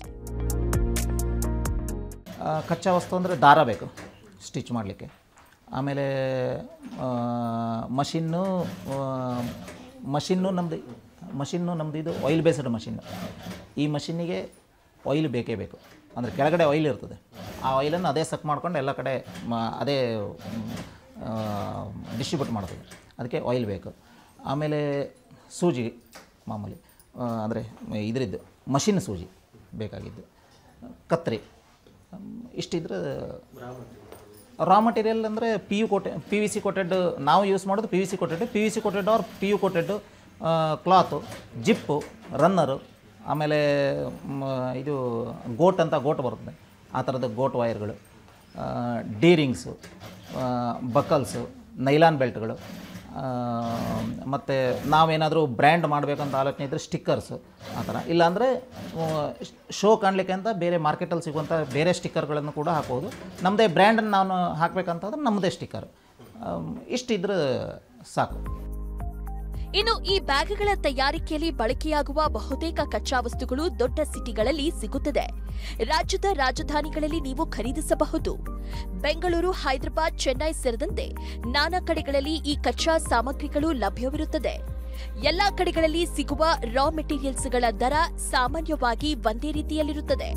ಆ, ಕಚ್ಚಾ ವಸ್ತು ಅಂದರೆ ದಾರ ಬೇಕು ಸ್ಟಿಚ್ ಮಾಡಲಿಕ್ಕೆ ಆಮೇಲೆ ಆ, ಮಷಿನ್ನು ಆ, ಮಷಿನ್ನು ನಮ್ಮದು ಮಷಿನ್ನು ನಮ್ಮದು ಇದು ಆಯಿಲ್ ಬೇಸ್ಡ್ ಮಷಿನ್ನು ಈ ಮಷಿನ್ನಿಗೆ ಆಯಿಲ್ ಬೇಕೇ ಬೇಕು ಅಂದರೆ ಕೆಳಗಡೆ ಆಯಿಲ್ ಇರ್ತದೆ ಆ ಆಯಿಲನ್ನು ಅದೇ ಸಕ್ ಮಾಡ್ಕೊಂಡು ಎಲ್ಲ ಕಡೆ ಮ ಅದೇ ಡಿಸ್ಟ್ರಿಬ್ಯೂಟ್ ಮಾಡ್ತದೆ ಅದಕ್ಕೆ ಆಯಿಲ್ ಬೇಕು ಆಮೇಲೆ ಸೂಜಿ ಮಾಮೂಲಿ ಅಂದರೆ ಇದರಿದ್ದು ಮಷಿನ್ ಸೂಜಿ ಬೇಕಾಗಿದ್ದು ಕತ್ರಿ ಇಷ್ಟಿದ್ರೆ ರಾ ಮಟೀರಿಯಲ್ ಅಂದರೆ P U coat P V C coated ನಾವು ಯೂಸ್ ಮಾಡೋದು P V C coated P V C coated or P U coated cloth zip runner ಆಮೇಲೆ ಮ, ಇದು ಗೋಟ್ ಅಂತ ಗೋಟ್ ಬರ್ತದೆ ಆ ಥರದ ಗೋಟ್ ವೈರ್ಗಳು ಡೀರಿಂಗ್ಸು ಬಕಲ್ಸು ನೈಲಾನ್ ಬೆಲ್ಟ್ಗಳು ಮತ್ತು ನಾವೇನಾದರೂ ಬ್ರ್ಯಾಂಡ್ ಮಾಡಬೇಕಂತ ಆಲೋಚನೆ ಇದ್ದರೆ ಸ್ಟಿಕ್ಕರ್ಸು ಆ ಥರ ಇಲ್ಲಾಂದರೆ ಶೋ ಕಾಣಲಿಕ್ಕೆ ಅಂತ ಬೇರೆ ಮಾರ್ಕೆಟಲ್ಲಿ ಸಿಗುವಂಥ ಬೇರೆ ಸ್ಟಿಕ್ಕರ್ಗಳನ್ನು ಕೂಡ ಹಾಕ್ಬೋದು ನಮ್ಮದೇ ಬ್ರ್ಯಾಂಡನ್ನು ನಾನು ಹಾಕಬೇಕಂತಂದ್ರೆ ನಮ್ಮದೇ ಸ್ಟಿಕ್ಕರ್ ಇಷ್ಟಿದ್ರೆ ಸಾಕು ಇನ್ನು ಈ ಬ್ಯಾಗ್ಗಳ ತಯಾರಿಕೆಯಲ್ಲಿ ಬಳಕೆಯಾಗುವ ಬಹುತೇಕ ಕಚ್ಚಾ ವಸ್ತುಗಳು ದೊಡ್ಡ ಸಿಟಿಗಳಲ್ಲಿ ಸಿಗುತ್ತದೆ ರಾಜ್ಯದ ರಾಜಧಾನಿಗಳಲ್ಲಿ ನೀವು ಖರೀದಿಸಬಹುದು ಬೆಂಗಳೂರು ಹೈದರಾಬಾದ್ ಚೆನ್ನೈ ಸೇರಿದಂತೆ ನಾನಾ ಕಡೆಗಳಲ್ಲಿ ಈ ಕಚ್ಚಾ ಸಾಮಗ್ರಿಗಳು ಲಭ್ಯವಿರುತ್ತದೆ ಎಲ್ಲಾ ಕಡೆಗಳಲ್ಲಿ ಸಿಗುವ ರಾ ಮೆಟೀರಿಯಲ್ಸ್ಗಳ ದರ ಸಾಮಾನ್ಯವಾಗಿ ಒಂದೇ ರೀತಿಯಲ್ಲಿರುತ್ತದೆ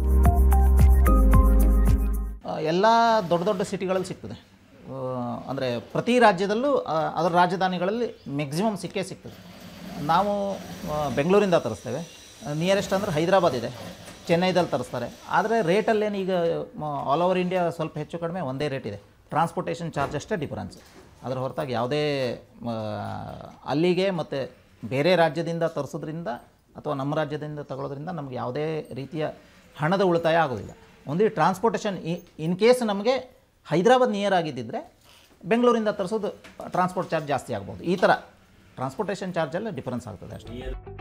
ಎಲ್ಲ ದೊಡ್ಡ ದೊಡ್ಡ ಸಿಟಿಗಳಲ್ಲಿ ಸಿಗ್ತದೆ ಅಂದರೆ ಪ್ರತಿ ರಾಜ್ಯದಲ್ಲೂ ಆ, ಅದರ ರಾಜಧಾನಿಗಳಲ್ಲಿ ಮ್ಯಾಕ್ಸಿಮಮ್ ಸಿಕ್ಕೇ ಸಿಗ್ತದೆ ನಾವು ಆ, ಬೆಂಗಳೂರಿಂದ ತರಿಸ್ತೇವೆ ನಿಯರೆಸ್ಟ್ ಅಂದರೆ ಹೈದರಾಬಾದ್ ಇದೆ ಚೆನ್ನೈದಲ್ಲಿ ತರಿಸ್ತಾರೆ ಆದರೆ ರೇಟಲ್ಲೇನು ಈಗ ಆಲ್ ಓವರ್ ಇಂಡಿಯಾ ಸ್ವಲ್ಪ ಹೆಚ್ಚು ಕಡಿಮೆ ಒಂದೇ ರೇಟ್ ಇದೆ ಟ್ರಾನ್ಸ್ಪೋರ್ಟೇಷನ್ ಚಾರ್ಜ್ ಅಷ್ಟೇ ಡಿಫರೆನ್ಸ್ ಅದರ ಹೊರತಾಗಿ ಯಾವುದೇ ಆ, ಅಲ್ಲಿಗೆ ಮತ್ತು ಬೇರೆ ರಾಜ್ಯದಿಂದ ತರಿಸೋದ್ರಿಂದ ಅಥವಾ ನಮ್ಮ ರಾಜ್ಯದಿಂದ ತಗೊಳ್ಳೋದ್ರಿಂದ ನಮಗೆ ಯಾವುದೇ ರೀತಿಯ ಹಣದ ಉಳಿತಾಯ ಆಗೋದಿಲ್ಲ ಒಂದು ಟ್ರಾನ್ಸ್ಪೋರ್ಟೇಷನ್ ಇನ್ ಕೇಸ್ ನಮಗೆ ಹೈದರಾಬಾದ್ ನಿಯರ್ ಆಗಿದ್ದಿದ್ರೆ ಬೆಂಗಳೂರಿಂದ ತರಿಸೋದು ಟ್ರಾನ್ಸ್ಪೋರ್ಟ್ ಚಾರ್ಜ್ ಜಾಸ್ತಿ ಆಗ್ಬೋದು ಈ ಥರ ಟ್ರಾನ್ಸ್ಪೋರ್ಟೇಷನ್ ಚಾರ್ಜಲ್ಲಿ ಡಿಫರೆನ್ಸ್ ಆಗ್ತದೆ ಅಷ್ಟೇ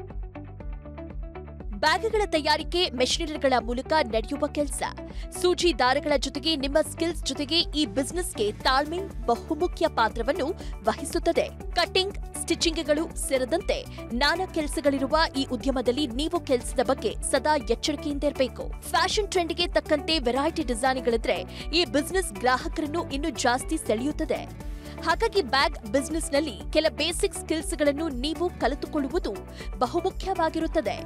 ಬ್ಯಾಗ್ಗಳ ತಯಾರಿಕೆ ಮೆಷಿನರಿಗಳ ಮೂಲಕ ನಡೆಯುವ ಕೆಲಸ ಸೂಜಿ ದಾರಗಳ ಜೊತೆಗೆ ನಿಮ್ಮ ಸ್ಕಿಲ್ಸ್ ಜೊತೆಗೆ ಈ ಬಿಸ್ನೆಸ್ಗೆ ತಾಳ್ಮೆ ಬಹುಮುಖ್ಯ ಪಾತ್ರವನ್ನು ವಹಿಸುತ್ತದೆ ಕಟ್ಟಿಂಗ್ ಸ್ಟಿಚಿಂಗ್ಗಳು ಸೇರಿದಂತೆ ನಾನಾ ಕೆಲಸಗಳಿರುವ ಈ ಉದ್ಯಮದಲ್ಲಿ ನೀವು ಕೆಲಸದ ಬಗ್ಗೆ ಸದಾ ಎಚ್ಚರಿಕೆಯಿಂದ ಇರಬೇಕು ಫ್ಯಾಷನ್ ಟ್ರೆಂಡ್ಗೆ ತಕ್ಕಂತೆ ವೆರೈಟಿ ಡಿಸೈನ್ಗಳಿದ್ರೆ ಈ ಬಿಸ್ನೆಸ್ ಗ್ರಾಹಕರನ್ನು ಇನ್ನೂ ಜಾಸ್ತಿ ಸೆಳೆಯುತ್ತದೆ ಹಾಗಾಗಿ ಬ್ಯಾಗ್ ಬಿಸ್ನೆಸ್ನಲ್ಲಿ ಕೆಲ ಬೇಸಿಕ್ ಸ್ಕಿಲ್ಸ್ಗಳನ್ನು ನೀವು ಕಲಿತುಕೊಳ್ಳುವುದು ಬಹುಮುಖ್ಯವಾಗಿರುತ್ತದೆ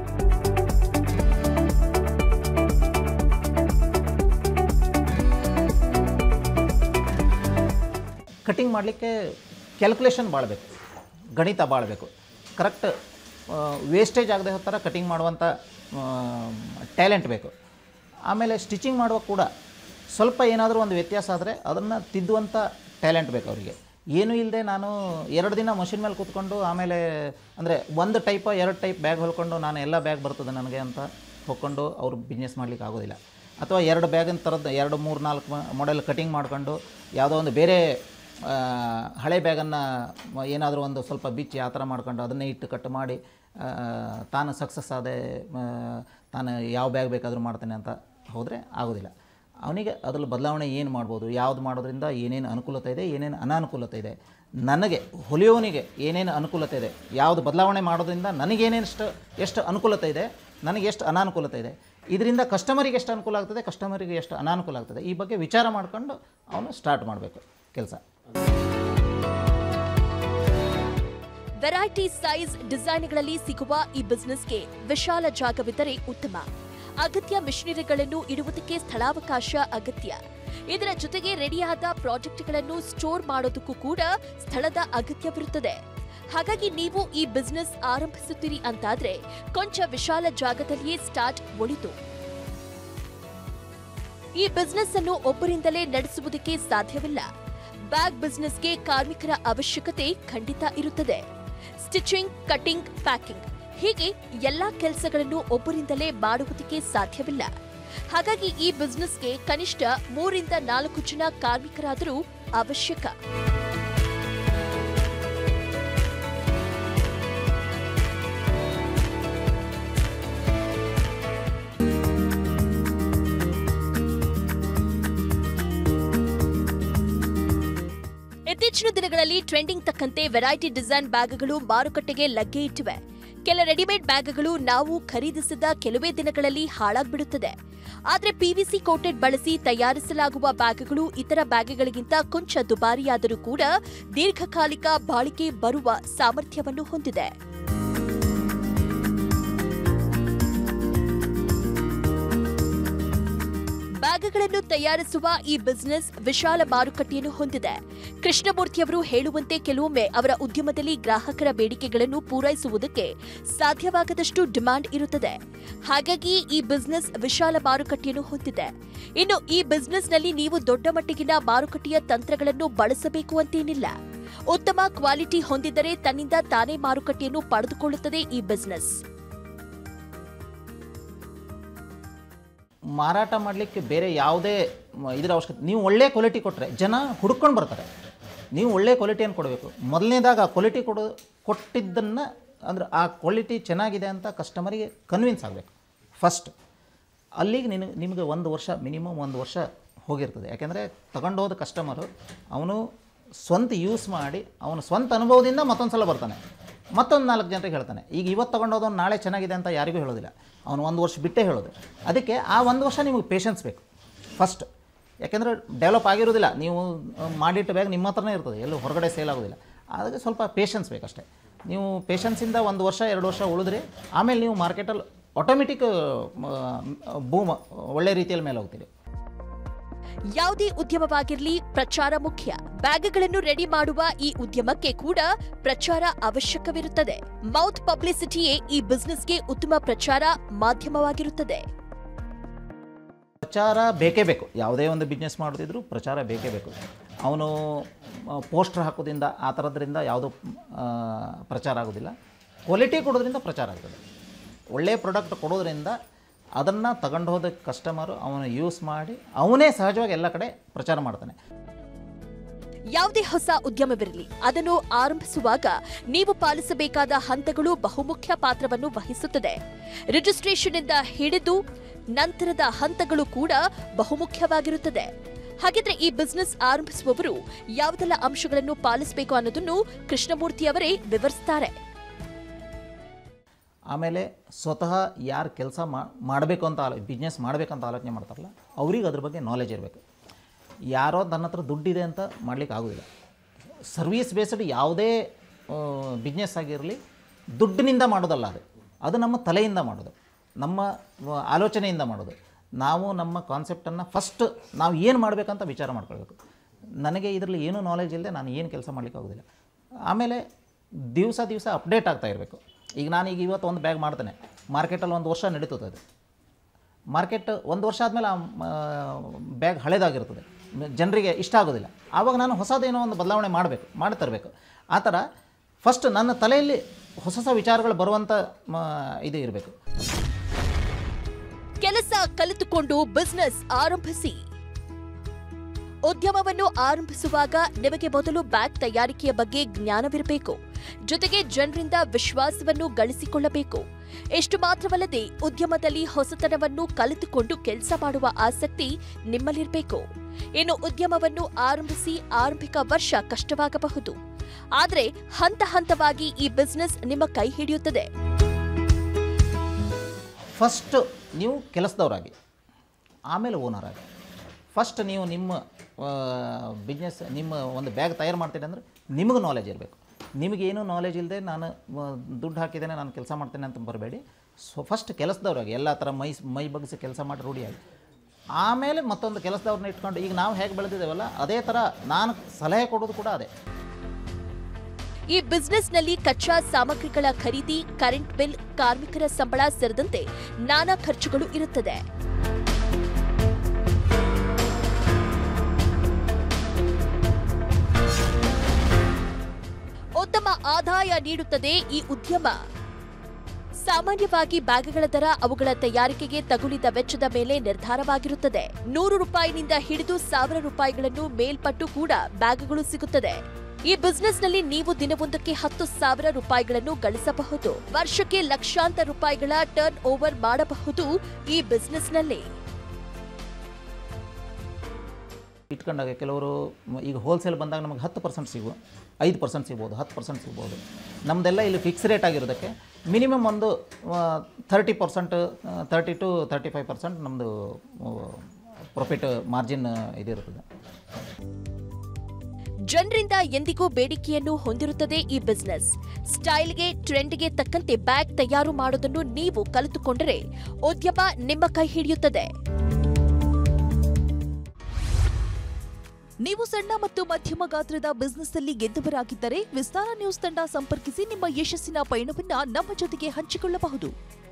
ಕಟಿಂಗ್ ಮಾಡಲಿಕ್ಕೆ ಕ್ಯಾಲ್ಕುಲೇಷನ್ ಬಾಳಬೇಕು ಗಣಿತ ಬಾಳಬೇಕು ಕರೆಕ್ಟ್ ವೇಸ್ಟೇಜ್ ಆಗದೆ ಥರ ಕಟಿಂಗ್ ಮಾಡುವಂಥ ಟ್ಯಾಲೆಂಟ್ ಬೇಕು ಆಮೇಲೆ ಸ್ಟಿಚಿಂಗ್ ಮಾಡುವಾಗ ಕೂಡ ಸ್ವಲ್ಪ ಏನಾದರೂ ಒಂದು ವ್ಯತ್ಯಾಸ ಆದರೆ ಅದನ್ನು ತಿದ್ದುವಂಥ ಟ್ಯಾಲೆಂಟ್ ಬೇಕು ಅವರಿಗೆ ಏನೂ ಇಲ್ಲದೆ ನಾನು ಎರಡು ದಿನ ಮಷಿನ್ ಮೇಲೆ ಕೂತ್ಕೊಂಡು ಆಮೇಲೆ ಅಂದರೆ ಒಂದು ಟೈಪ ಎರಡು ಟೈಪ್ ಬ್ಯಾಗ್ ಹೊಲ್ಕೊಂಡು ನಾನು ಎಲ್ಲ ಬ್ಯಾಗ್ ಬರ್ತದೆ ನನಗೆ ಅಂತ ಹೊಕ್ಕೊಂಡು ಅವರು ಬಿಸ್ನೆಸ್ ಮಾಡಲಿಕ್ಕೆ ಆಗೋದಿಲ್ಲ ಅಥವಾ ಎರಡು ಬ್ಯಾಗಿನ ಥರದ್ದು ಎರಡು ಮೂರು ನಾಲ್ಕು ಮಾಡೆಲ್ ಕಟಿಂಗ್ ಮಾಡ್ಕೊಂಡು ಯಾವುದೋ ಒಂದು ಬೇರೆ ಆ, ಹಳೆ ಬ್ಯಾಗನ್ನು ಏನಾದರೂ ಒಂದು ಸ್ವಲ್ಪ ಬಿಚ್ಚಿ ಆ ಥರ ಮಾಡ್ಕೊಂಡು ಅದನ್ನೇ ಇಟ್ಟು ಕಟ್ ಮಾಡಿ ಆ, ತಾನು ಸಕ್ಸಸ್ ಆದೆ ಆ, ತಾನು ಯಾವ ಬ್ಯಾಗ್ ಬೇಕಾದರೂ ಮಾಡ್ತೇನೆ ಅಂತ ಹೋದರೆ ಆಗೋದಿಲ್ಲ ಅವನಿಗೆ ಅದ್ರಲ್ಲಿ ಬದಲಾವಣೆ ಏನು ಮಾಡ್ಬೋದು ಯಾವ್ದು ಮಾಡೋದ್ರಿಂದ ಏನೇನು ಅನುಕೂಲತೆ ಇದೆ ಏನೇನು ಅನಾನುಕೂಲತೆ ಇದೆ ನನಗೆ ಹೊಲಿಯೋನಿಗೆ ಏನೇನು ಅನುಕೂಲತೆ ಇದೆ ಯಾವುದು ಬದಲಾವಣೆ ಮಾಡೋದ್ರಿಂದ ನನಗೇನೇನು ಎಷ್ಟು ಎಷ್ಟು ಅನುಕೂಲತೆ ಇದೆ ನನಗೆ ಎಷ್ಟು ಅನಾನುಕೂಲತೆ ಇದೆ ಇದರಿಂದ ಕಸ್ಟಮರಿಗೆ ಎಷ್ಟು ಅನುಕೂಲ ಆಗ್ತದೆ ಕಸ್ಟಮರಿಗೆ ಎಷ್ಟು ಅನಾನುಕೂಲ ಆಗ್ತದೆ ಈ ಬಗ್ಗೆ ವಿಚಾರ ಮಾಡ್ಕೊಂಡು ಅವನು ಸ್ಟಾರ್ಟ್ ಮಾಡಬೇಕು ಕೆಲಸ ವೆರೈಟಿ ಸೈಜ್ ಡಿಸೈನ್ಗಳಲ್ಲಿ ಸಿಗುವ ಈ ಬಿಸ್ನೆಸ್ಗೆ ವಿಶಾಲ ಜಾಗವಿದ್ದರೆ ಉತ್ತಮ ಅಗತ್ಯ ಮಿಷನರಿಗಳನ್ನು ಇಡುವುದಕ್ಕೆ ಸ್ಥಳಾವಕಾಶ ಅಗತ್ಯ ಇದರ ಜೊತೆಗೆ ರೆಡಿಯಾದ ಪ್ರಾಜೆಕ್ಟ್ಗಳನ್ನು ಸ್ಟೋರ್ ಮಾಡೋದಕ್ಕೂ ಕೂಡ ಸ್ಥಳದ ಅಗತ್ಯವಿರುತ್ತದೆ ಹಾಗಾಗಿ ನೀವು ಈ ಬಿಸ್ನೆಸ್ ಆರಂಭಿಸುತ್ತೀರಿ ಅಂತಾದ್ರೆ ಕೊಂಚ ವಿಶಾಲ ಜಾಗದಲ್ಲಿಯೇ ಸ್ಟಾರ್ಟ್ ಒಳಿತು ಈ ಬಿಸ್ನೆಸ್ ಅನ್ನು ಒಬ್ಬರಿಂದಲೇ ನಡೆಸುವುದಕ್ಕೆ ಸಾಧ್ಯವಿಲ್ಲ ಬ್ಯಾಗ್ ಬಿಸ್ನೆಸ್ಗೆ ಕಾರ್ಮಿಕರ ಅವಶ್ಯಕತೆ ಖಂಡಿತ ಇರುತ್ತದೆ ಸ್ಟಿಚಿಂಗ್ ಕಟಿಂಗ್ ಪ್ಯಾಕಿಂಗ್ ಹೀಗೆ ಎಲ್ಲಾ ಕೆಲಸಗಳನ್ನು ಒಬ್ಬರಿಂದಲೇ ಮಾಡುವುದಕ್ಕೆ ಸಾಧ್ಯವಿಲ್ಲ ಹಾಗಾಗಿ ಈ ಬಿಸ್ನೆಸ್ಗೆ ಕನಿಷ್ಠ ಮೂರಿಂದ ನಾಲ್ಕು ಜನ ಕಾರ್ಮಿಕರಾದರೂ ಅವಶ್ಯಕ ಇತ್ತೀಚಿನ ದಿನಗಳಲ್ಲಿ ಟ್ರೆಂಡಿಂಗ್ ತಕ್ಕಂತೆ ವೆರೈಟಿ ಡಿಸೈನ್ ಬ್ಯಾಗ್ಗಳು ಮಾರುಕಟ್ಟೆಗೆ ಲಗ್ಗೆ ಇಟ್ಟಿವೆ ಕೆಲ ರೆಡಿಮೇಡ್ ಬ್ಯಾಗ್ಗಳು ನಾವು ಖರೀದಿಸಿದ ಕೆಲವೇ ದಿನಗಳಲ್ಲಿ ಹಾಳಾಗ್ಬಿಡುತ್ತದೆ ಆದ್ರೆ ಪಿವಿಸಿ ಕೋಟೆಡ್ ಬಳಸಿ ತಯಾರಿಸಲಾಗುವ ಬ್ಯಾಗ್ಗಳು ಇತರ ಬ್ಯಾಗ್ಗಳಿಗಿಂತ ಕೊಂಚ ದುಬಾರಿಯಾದರೂ ಕೂಡ ದೀರ್ಘಕಾಲಿಕ ಬಾಳಿಕೆ ಬರುವ ಸಾಮರ್ಥ್ಯವನ್ನು ಹೊಂದಿದೆ ಬ್ಯಾಗ್ಗಳನ್ನು ತಯಾರಿಸುವ ಈ ಬಿಸ್ನೆಸ್ ವಿಶಾಲ ಮಾರುಕಟ್ಟೆಯನ್ನು ಹೊಂದಿದೆ ಕೃಷ್ಣಮೂರ್ತಿಯವರು ಹೇಳುವಂತೆ ಕೆಲವೊಮ್ಮೆ ಅವರ ಉದ್ಯಮದಲ್ಲಿ ಗ್ರಾಹಕರ ಬೇಡಿಕೆಗಳನ್ನು ಪೂರೈಸುವುದಕ್ಕೆ ಸಾಧ್ಯವಾಗದಷ್ಟು ಡಿಮಾಂಡ್ ಇರುತ್ತದೆ ಹಾಗಾಗಿ ಈ ಬಿಸ್ನೆಸ್ ವಿಶಾಲ ಮಾರುಕಟ್ಟೆಯನ್ನು ಹೊಂದಿದೆ ಇನ್ನು ಈ ಬಿಸ್ನೆಸ್ನಲ್ಲಿ ನೀವು ದೊಡ್ಡ ಮಟ್ಟಿಗಿನ ಮಾರುಕಟ್ಟೆಯ ತಂತ್ರಗಳನ್ನು ಬಳಸಬೇಕು ಅಂತೇನಿಲ್ಲ ಉತ್ತಮ ಕ್ವಾಲಿಟಿ ಹೊಂದಿದ್ದರೆ ತನ್ನಿಂದ ತಾನೇ ಮಾರುಕಟ್ಟೆಯನ್ನು ಪಡೆದುಕೊಳ್ಳುತ್ತದೆ ಈ ಬಿಸ್ನೆಸ್ ಮಾರಾಟ ಮಾಡಲಿಕ್ಕೆ ಬೇರೆ ಯಾವುದೇ ಮ- ಇದರ ಅವಶ್ಯಕತೆ ನೀವು ಒಳ್ಳೆ ಕ್ವಾಲಿಟಿ ಕೊಟ್ಟರೆ ಜನ ಹುಡ್ಕೊಂಡು ಬರ್ತಾರೆ ನೀವು ಒಳ್ಳೆ ಕ್ವಾಲಿಟಿಯನ್ನು ಕೊಡಬೇಕು ಮೊದಲನೇದಾಗ ಆ ಕ್ವಾಲಿಟಿ ಕೊಡೋ ಕೊಟ್ಟಿದ್ದನ್ನು ಅಂದ್ರೆ ಆ ಕ್ವಾಲಿಟಿ ಚೆನ್ನಾಗಿದೆ ಅಂತ ಕಸ್ಟಮರಿಗೆ ಕನ್ವಿನ್ಸ್ ಆಗಬೇಕು ಫಸ್ಟ್ ಅಲ್ಲಿಗೆ ನಿನಗೆ ನಿಮಗೆ ಒಂದು ವರ್ಷ ಮಿನಿಮಮ್ ಒಂದು ವರ್ಷ ಹೋಗಿರ್ತದೆ ಯಾಕೆಂದರೆ ತಗೊಂಡೋದ ಕಸ್ಟಮರು ಅವನು ಸ್ವಂತ ಯೂಸ್ ಮಾಡಿ ಅವನು ಸ್ವಂತ ಅನುಭವದಿಂದ ಮತ್ತೊಂದು ಸಲ ಬರ್ತಾನೆ ಮತ್ತೊಂದು ನಾಲ್ಕು ಜನರಿಗೆ ಹೇಳ್ತಾನೆ ಈಗ ಇವತ್ತು ತಗೊಂಡೋದವ್ನು ನಾಳೆ ಚೆನ್ನಾಗಿದೆ ಅಂತ ಯಾರಿಗೂ ಹೇಳೋದಿಲ್ಲ ಅವನು ಒಂದು ವರ್ಷ ಬಿಟ್ಟೇ ಹೇಳೋದು ಅದಕ್ಕೆ ಆ ಒಂದು ವರ್ಷ ನಿಮಗೆ ಪೇಷನ್ಸ್ ಬೇಕು ಫಸ್ಟ್ ಯಾಕೆಂದರೆ ಡೆವಲಪ್ ಆಗಿರೋದಿಲ್ಲ ನೀವು ಆ, ಮಾಡಿಟ್ಟ ಬ್ಯಾಗ್ ನಿಮ್ಮ ಹತ್ರನೇ ಇರ್ತದೆ ಎಲ್ಲೂ ಹೊರಗಡೆ ಸೇಲ್ ಆಗೋದಿಲ್ಲ ಅದಕ್ಕೆ ಸ್ವಲ್ಪ ಪೇಷನ್ಸ್ ಬೇಕಷ್ಟೇ ನೀವು ಪೇಷನ್ಸಿಂದ ಒಂದು ವರ್ಷ ಎರಡು ವರ್ಷ ಉಳಿದ್ರಿ ಆಮೇಲೆ ನೀವು ಮಾರ್ಕೆಟಲ್ಲಿ ಆಟೋಮೆಟಿಕ್ ಬೂಮ್ ಒಳ್ಳೆ ರೀತಿಯಲ್ಲಿ ಮೇಲೆ ಹೋಗ್ತೀರಿ ಯಾವುದೇ ಉದ್ಯಮವಾಗಿರಲಿ ಪ್ರಚಾರ ಮುಖ್ಯ ಬ್ಯಾಗ್ಗಳನ್ನು ರೆಡಿ ಮಾಡುವ ಈ ಉದ್ಯಮಕ್ಕೆ ಕೂಡ ಪ್ರಚಾರ ಅವಶ್ಯಕವಿರುತ್ತದೆ ಮೌತ್ ಪಬ್ಲಿಸಿಟಿಯೇ ಈ ಬಿಸ್ನೆಸ್ಗೆ ಉತ್ತಮ ಪ್ರಚಾರ ಮಾಧ್ಯಮವಾಗಿರುತ್ತದೆ ಪ್ರಚಾರ ಬೇಕೇ ಬೇಕು ಯಾವುದೇ ಒಂದು ಬಿಸ್ನೆಸ್ ಮಾಡೋದಿದ್ರು ಪ್ರಚಾರ ಬೇಕೇ ಬೇಕು ಅವನು ಪೋಸ್ಟರ್ ಹಾಕೋದ್ರಿಂದ ಆ ಥರದ್ರಿಂದ ಯಾವುದೂ ಆ, ಪ್ರಚಾರ ಆಗೋದಿಲ್ಲ ಕ್ವಾಲಿಟಿ ಕೊಡೋದ್ರಿಂದ ಪ್ರಚಾರ ಆಗ್ತದೆ ಒಳ್ಳೆಯ ಪ್ರಾಡಕ್ಟ್ ಕೊಡೋದ್ರಿಂದ ಅದನ್ನು ತಗೊಂಡು ಹೋದ ಕಸ್ಟಮರು ಅವನು ಯೂಸ್ ಮಾಡಿ ಅವನೇ ಸಹಜವಾಗಿ ಎಲ್ಲ ಕಡೆ ಪ್ರಚಾರ ಮಾಡ್ತಾನೆ ಯಾವುದೇ ಹೊಸ ಉದ್ಯಮವಿರಲಿ ಅದನ್ನು ಆರಂಭಿಸುವಾಗ ನೀವು ಪಾಲಿಸಬೇಕಾದ ಹಂತಗಳು ಬಹುಮುಖ್ಯ ಪಾತ್ರವನ್ನು ವಹಿಸುತ್ತದೆ ರಿಜಿಸ್ಟ್ರೇಷನ್ ಇಂದ ಹಿಡಿದು ನಂತರದ ಹಂತಗಳು ಕೂಡ ಬಹುಮುಖ್ಯವಾಗಿರುತ್ತದೆ ಹಾಗಿದ್ರೆ ಈ ಬಿಸ್ನೆಸ್ ಆರಂಭಿಸುವವರು ಯಾವುದೆಲ್ಲ ಅಂಶಗಳನ್ನು ಪಾಲಿಸಬೇಕು ಅನ್ನೋದನ್ನು ಕೃಷ್ಣಮೂರ್ತಿ ಅವರೇ ವಿವರಿಸ್ತಾರೆ ಆಮೇಲೆ ಸ್ವತಃ ಯಾರು ಕೆಲಸ ಮಾಡಬೇಕು ಅಂತ ಆಲೋ ಬಿಸ್ನೆಸ್ ಮಾಡಬೇಕಂತ ಆಲೋಚನೆ ಮಾಡ್ತಾರಲ್ಲ ಅವ್ರಿಗೆ ಅದ್ರ ಬಗ್ಗೆ ನಾಲೆಜ್ ಇರಬೇಕು ಯಾರೋ ನನ್ನ ಹತ್ರ ದುಡ್ಡಿದೆ ಅಂತ ಮಾಡ್ಲಿಕ್ಕೆ ಆಗೋದಿಲ್ಲ ಸರ್ವೀಸ್ ಬೇಸ್ಡ್ ಯಾವುದೇ ಬಿಸ್ನೆಸ್ ಆಗಿರಲಿ ದುಡ್ಡಿನಿಂದ ಮಾಡೋದಲ್ಲ ಅದು ಅದು ನಮ್ಮ ತಲೆಯಿಂದ ಮಾಡೋದು ನಮ್ಮ ಆ, ಆಲೋಚನೆಯಿಂದ ಮಾಡೋದು ನಾವು ನಮ್ಮ ಕಾನ್ಸೆಪ್ಟನ್ನು ಫಸ್ಟ್ ನಾವು ಏನು ಮಾಡಬೇಕಂತ ವಿಚಾರ ಮಾಡ್ಕೊಳ್ಬೇಕು ನನಗೆ ಇದರಲ್ಲಿ ಏನೂ ನಾಲೆಜ್ ಇಲ್ಲದೆ ನಾನು ಏನು ಕೆಲಸ ಮಾಡಲಿಕ್ಕೆ ಆಗೋದಿಲ್ಲ ಆಮೇಲೆ ದಿವಸ ದಿವಸ ಅಪ್ಡೇಟ್ ಆಗ್ತಾ ಇರಬೇಕು ಈಗ ನಾನು ಈಗ ಇವತ್ತು ಒಂದು ಬ್ಯಾಗ್ ಮಾಡ್ತೇನೆ ಮಾರ್ಕೆಟಲ್ಲಿ ಒಂದು ವರ್ಷ ನಡೀತದೆ ಅದು ಮಾರ್ಕೆಟ್ ಒಂದು ವರ್ಷ ಆದಮೇಲೆ ಆ ಬ್ಯಾಗ್ ಹಳೇದಾಗಿರ್ತದೆ ಜನರಿಗೆ ಇಷ್ಟ ಆಗೋದಿಲ್ಲ ಆವಾಗ ನಾನು ಹೊಸದೇನೋ ಒಂದು ಬದಲಾವಣೆ ಮಾಡಬೇಕು ಮಾಡಿ ತರಬೇಕು ಆ ಥರ ಫಸ್ಟ್ ನನ್ನ ತಲೆಯಲ್ಲಿ ಹೊಸ ಹೊಸ ವಿಚಾರಗಳು ಬರುವಂಥ ಮ, ಇದು ಇರಬೇಕು ಕೆಲಸ ಕಲಿತುಕೊಂಡು ಬಿಸ್ನೆಸ್ ಆರಂಭಿಸಿ ಉದ್ಯಮವನ್ನು ಆರಂಭಿಸುವಾಗ ನಿಮಗೆ ಮೊದಲು ಬ್ಯಾಗ್ ತಯಾರಿಕೆಯ ಬಗ್ಗೆ ಜ್ಞಾನವಿರಬೇಕು ಜೊತೆಗೆ ಜನರಿಂದ ವಿಶ್ವಾಸವನ್ನು ಗಳಿಸಿಕೊಳ್ಳಬೇಕು ಎಷ್ಟು ಮಾತ್ರವಲ್ಲದೆ ಉದ್ಯಮದಲ್ಲಿ ಹೊಸತನವನ್ನು ಕಲಿತುಕೊಂಡು ಕೆಲಸ ಮಾಡುವ ಆಸಕ್ತಿ ನಿಮ್ಮಲ್ಲಿರಬೇಕು ಇನ್ನು ಉದ್ಯಮವನ್ನು ಆರಂಭಿಸಿ ಆರಂಭಿಕ ವರ್ಷ ಕಷ್ಟವಾಗಬಹುದು ಆದರೆ ಹಂತ ಹಂತವಾಗಿ ಈ ಬಿಸ್ನೆಸ್ ನಿಮ್ಮ ಕೈ ಹಿಡಿಯುತ್ತದೆ ಫಸ್ಟ್ ನೀವು ಕೆಲಸದವರಾಗಿ ಆಮೇಲೆ ಓನರ್ ಆಗಿ ಫಸ್ಟ್ ನೀವು ನಿಮ್ಮ ಬಿಸ್ನೆಸ್ ನಿಮ್ಮ ಒಂದು ಬ್ಯಾಗ್ ತಯಾರು ಮಾಡ್ತೀನಿ ಅಂದರೆ ನಿಮಗೆ ನಾಲೆಜ್ ಇರಬೇಕು ನಿಮಗೇನು ನಾಲೆಜ್ ಇಲ್ಲದೆ ನಾನು ಆ, ದುಡ್ಡು ಹಾಕಿದ್ದೇನೆ ನಾನು ಕೆಲಸ ಮಾಡ್ತೇನೆ ಅಂತ ಬರಬೇಡಿ ಸೊ ಫಸ್ಟ್ ಕೆಲಸದವ್ರಾಗಿ ಎಲ್ಲ ಥರ ಮೈ ಮೈ ಬಗ್ಗಿಸಿ ಕೆಲಸ ಮಾಡಿ ರೂಢಿಯಾಗಿ ಆಮೇಲೆ ಮತ್ತೊಂದು ಕೆಲಸದವ್ರನ್ನ ಇಟ್ಕೊಂಡು ಈಗ ನಾವು ಹೇಗೆ ಬೆಳೆದಿದ್ದೇವಲ್ಲ ಅದೇ ಥರ ನಾನು ಸಲಹೆ ಕೊಡೋದು ಕೂಡ ಅದೇ ಈ ಬಿಸ್ನೆಸ್ನಲ್ಲಿ ಕಚ್ಚಾ ಸಾಮಗ್ರಿಗಳ ಖರೀದಿ ಕರೆಂಟ್ ಬಿಲ್ ಕಾರ್ಮಿಕರ ಸಂಬಳ ಸೇರಿದಂತೆ ನಾನಾ ಖರ್ಚುಗಳು ಇರುತ್ತದೆ ಉತ್ತಮ ಆದಾಯ ನೀಡುತ್ತದೆ ಈ ಉದ್ಯಮ ಸಾಮಾನ್ಯವಾಗಿ ಬ್ಯಾಗ್ಗಳ ದರ ಅವುಗಳ ತಯಾರಿಕೆಗೆ ತಗುಲಿದ ವೆಚ್ಚದ ಮೇಲೆ ನಿರ್ಧಾರವಾಗಿರುತ್ತದೆ ನೂರು ರೂಪಾಯಿನಿಂದ ಹಿಡಿದು ಸಾವಿರ ರೂಪಾಯಿಗಳನ್ನು ಮೇಲ್ಪಟ್ಟು ಕೂಡ ಬ್ಯಾಗ್ಗಳು ಸಿಗುತ್ತದೆ ಈ ಬಿಸ್ನೆಸ್ನಲ್ಲಿ ನೀವು ದಿನವೊಂದಕ್ಕೆ ಹತ್ತು ಸಾವಿರ ರೂಪಾಯಿಗಳನ್ನು ಗಳಿಸಬಹುದು ವರ್ಷಕ್ಕೆ ಲಕ್ಷಾಂತರ ರೂಪಾಯಿಗಳ ಟರ್ನ್ ಓವರ್ ಮಾಡಬಹುದು ಈ ಬಿಸ್ನೆಸ್ನಲ್ಲಿ ಇಟ್ಕೊಂಡಾಗ ಕೆಲವರು ಮ- ಈಗ ಹೋಲ್ಸೇಲ್ ಬಂದಾಗ ನಮಗೆ ಹತ್ತು ಪರ್ಸೆಂಟ್ ಸಿಗುವ ಐದು ಪರ್ಸೆಂಟ್ ಸಿಗ್ಬೋದು ಹತ್ತು ಪರ್ಸೆಂಟ್ ಸಿಗ್ಬೋದು ನಮ್ಮದೆಲ್ಲ ಇಲ್ಲಿ ಫಿಕ್ಸ್ ರೇಟ್ ಆಗಿರೋದಕ್ಕೆ ಮಿನಿಮಮ್ ಒಂದು thirty percent thirty two thirty five percent ನಮ್ಮದು ಪ್ರಾಫಿಟ್ ಮಾರ್ಜಿನ್ ಇದಿರ್ತದೆ ಜನರಿಂದ ಎಂದಿಗೂ ಬೇಡಿಕೆಯನ್ನು ಹೊಂದಿರುತ್ತದೆ ಈ ಬಿಸ್ನೆಸ್ ಸ್ಟೈಲ್ಗೆ ಟ್ರೆಂಡ್ಗೆ ತಕ್ಕಂತೆ ಬ್ಯಾಗ್ ತಯಾರು ಮಾಡೋದನ್ನು ನೀವು ಕಲಿತುಕೊಂಡರೆ ಉದ್ಯಮ ನಿಮ್ಮ ಕೈ ಹಿಡಿಯುತ್ತದೆ ನೀವು ಸಣ್ಣ ಮತ್ತು ಮಧ್ಯಮ ಗಾತ್ರದ ಬಿಸ್ನೆಸ್ ಅಲ್ಲಿ ಗೆದ್ದವರಾಗಿದ್ದರೆ ವಿಸ್ತಾರ ನ್ಯೂಸ್ ತಂಡ ಸಂಪರ್ಕಿಸಿ ನಿಮ್ಮ ಯಶಸ್ಸಿನ ಪಯಣವನ್ನ ನಮ್ಮ ಜೊತೆಗೆ ಹಂಚಿಕೊಳ್ಳಬಹುದು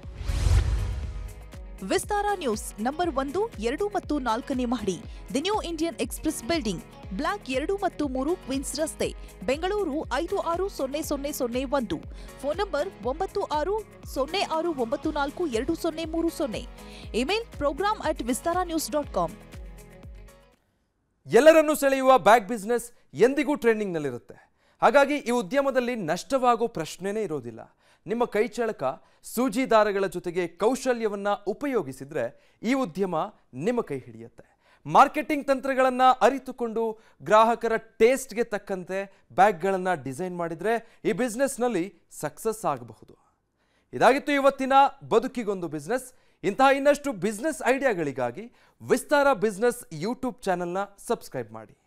ವಿಸ್ತಾರ ನ್ಯೂಸ್ ನಂಬರ್ ಒಂದು ಎರಡು ಮತ್ತು ನಾಲ್ಕನೇ ಮಹಡಿ the New Indian Express building block ಎರಡು ಮತ್ತು ಮೂರು ಕ್ವೀನ್ಸ್ ರಸ್ತೆ ಬೆಂಗಳೂರು ಐದು ಆರು ಸೊನ್ನೆ ಸೊನ್ನೆ ಸೊನ್ನೆ ಒಂದು ಫೋನ್ ನಂಬರ್ ಒಂಬತ್ತು ಆರು ಸೊನ್ನೆ ಆರು ಒಂಬತ್ತು ನಾಲ್ಕು ಎರಡು ಸೊನ್ನೆ ಮೂರು ಸೊನ್ನೆ email program at Vistara news dot com ಎಲ್ಲರನ್ನೂ ಸೆಳೆಯುವ ಬ್ಯಾಗ್ ಬಿಸ್ನೆಸ್ ಎಂದಿಗೂ ಟ್ರೆಂಡಿಂಗ್ನಲ್ಲಿರುತ್ತೆ ಹಾಗಾಗಿ ಈ ಉದ್ಯಮದಲ್ಲಿ ನಷ್ಟವಾಗೋ ಪ್ರಶ್ನೆನೇ ಇರೋದಿಲ್ಲ ನಿಮ್ಮ ಕೈಚಳಕ ಸೂಜಿ ದಾರಗಳ ಜೊತೆಗೆ ಕೌಶಲ್ಯವನ್ನ ಉಪಯೋಗಿಸಿದ್ರೆ ಈ ಉದ್ಯಮ ನಿಮ್ಮ ಕೈ ಹಿಡಿಯುತ್ತೆ ಮಾರ್ಕೆಟಿಂಗ್ ತಂತ್ರಗಳನ್ನು ಅರಿತುಕೊಂಡು ಗ್ರಾಹಕರ ಟೇಸ್ಟ್ಗೆ ತಕ್ಕಂತೆ ಬ್ಯಾಗ್ಗಳನ್ನು ಡಿಸೈನ್ ಮಾಡಿದ್ರೆ ಈ ಬಿಸ್ನೆಸ್ನಲ್ಲಿ ಸಕ್ಸಸ್ ಆಗಬಹುದು ಇದಾಗಿತ್ತು ಇವತ್ತಿನ ಬದುಕಿಗೊಂದು ಬಿಸ್ನೆಸ್ ಇಂತಹ ಇನ್ನಷ್ಟು ಬಿಸ್ನೆಸ್ ಐಡಿಯಾಗಳಿಗಾಗಿ ವಿಸ್ತಾರ ಬಿಸ್ನೆಸ್ ಯೂಟ್ಯೂಬ್ ಚಾನೆಲ್ನ ಸಬ್ಸ್ಕ್ರೈಬ್ ಮಾಡಿ